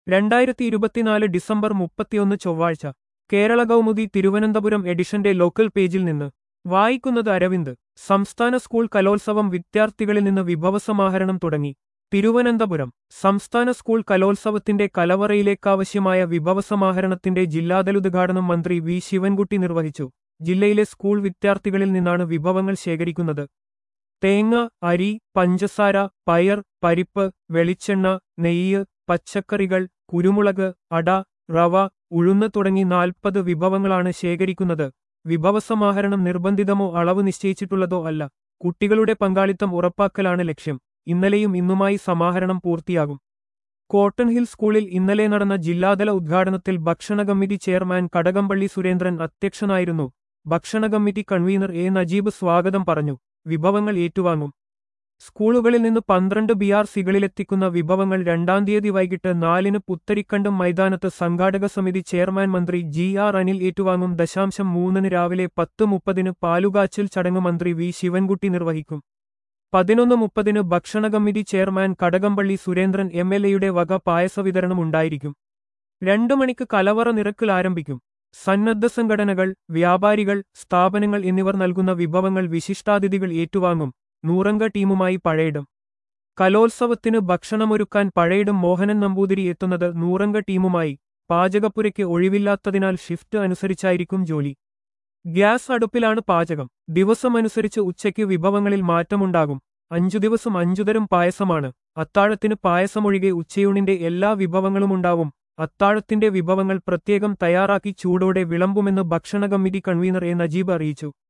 രണ്ടായിരത്തി ഇരുപത്തിനാല് ഡിസംബർ മുപ്പത്തിയൊന്ന് ചൊവ്വാഴ്ച കേരള കൗമുദി തിരുവനന്തപുരം എഡിഷന്റെ ലോക്കൽ പേജിൽ നിന്ന് വായിക്കുന്നത് അരവിന്ദ് സംസ്ഥാന സ്കൂൾ കലോത്സവം വിദ്യാർത്ഥികളിൽ നിന്ന് വിഭവസമാഹരണം തുടങ്ങി തിരുവനന്തപുരം സംസ്ഥാന സ്കൂൾ കലോത്സവത്തിന്റെ കലവറയിലേക്കാവശ്യമായ വിഭവസമാഹരണത്തിന്റെ ജില്ലാതല ഉദ്ഘാടനം മന്ത്രി വി ശിവൻകുട്ടി നിർവഹിച്ചു ജില്ലയിലെ സ്കൂൾ വിദ്യാർത്ഥികളിൽ നിന്നാണ് വിഭവങ്ങൾ ശേഖരിക്കുന്നത് തേങ്ങ അരി പഞ്ചസാര പയർ പരിപ്പ് വെളിച്ചെണ്ണ നെയ്യ് പച്ചക്കറികൾ കുരുമുളക് അട റവ ഉഴുന്ന് തുടങ്ങി നാൽപ്പത് വിഭവങ്ങളാണ് ശേഖരിക്കുന്നത് വിഭവസമാഹരണം നിർബന്ധിതമോ അളവ് നിശ്ചയിച്ചിട്ടുള്ളതോ അല്ല കുട്ടികളുടെ പങ്കാളിത്തം ഉറപ്പാക്കലാണ് ലക്ഷ്യം ഇന്നലെയും ഇന്നുമായി സമാഹരണം പൂർത്തിയാകും കോട്ടൺ ഹിൽ സ്കൂളിൽ ഇന്നലെ നടന്ന ജില്ലാതല ഉദ്ഘാടനത്തിൽ ഭക്ഷണ കമ്മിറ്റി ചെയർമാൻ കടകംപള്ളി സുരേന്ദ്രൻ അധ്യക്ഷനായിരുന്നു ഭക്ഷണ കമ്മിറ്റി കൺവീനർ എ നജീബ് സ്വാഗതം പറഞ്ഞു വിഭവങ്ങൾ ഏറ്റുവാങ്ങും സ്കൂളുകളിൽ നിന്ന് പന്ത്രണ്ട് ബി ആർ സികളിലെത്തിക്കുന്ന വിഭവങ്ങൾ രണ്ടാം തീയതി വൈകിട്ട് നാലിന് പുത്തരിക്കണ്ടം മൈതാനത്ത് സംഘാടക സമിതി ചെയർമാൻ മന്ത്രി ജി ആർ അനിൽ ഏറ്റുവാങ്ങും ദശാംശം മൂന്നിന് രാവിലെ പത്ത് മുപ്പതിന് പാലുകാച്ചിൽ ചടങ്ങ് മന്ത്രി വി ശിവൻകുട്ടി നിർവഹിക്കും പതിനൊന്ന് മുപ്പതിന് ഭക്ഷണ committee chairman Kadakampally Surendran M L എയുടെ വക പായസ വിതരണം ഉണ്ടായിരിക്കും രണ്ടു മണിക്ക് കലവറ നിറക്കൽ ആരംഭിക്കും സന്നദ്ധ സംഘടനകൾ വ്യാപാരികൾ സ്ഥാപനങ്ങൾ എന്നിവർ നൽകുന്ന വിഭവങ്ങൾ വിശിഷ്ടാതിഥികൾ ഏറ്റുവാങ്ങും നൂറംഗ ടീമുമായി പഴയിടും കലോത്സവത്തിന് ഭക്ഷണമൊരുക്കാൻ പഴയിടും മോഹനൻ നമ്പൂതിരി എത്തുന്നത് നൂറംഗ ടീമുമായി പാചകപ്പുരയ്ക്ക് ഒഴിവില്ലാത്തതിനാൽ ഷിഫ്റ്റ് അനുസരിച്ചായിരിക്കും ജോലി ഗ്യാസ് അടുപ്പിലാണ് പാചകം ദിവസമനുസരിച്ച് ഉച്ചയ്ക്ക് വിഭവങ്ങളിൽ മാറ്റമുണ്ടാകും അഞ്ചു ദിവസം അഞ്ചുതരം പായസമാണ് അത്താഴത്തിന് പായസമൊഴികെ ഉച്ചയൂണിന്റെ എല്ലാ വിഭവങ്ങളുമുണ്ടാവും അത്താഴത്തിന്റെ വിഭവങ്ങൾ പ്രത്യേകം തയ്യാറാക്കി ചൂടോടെ വിളമ്പുമെന്ന് ഭക്ഷണ കമ്മിറ്റി കൺവീനർ എ നജീബ് അറിയിച്ചു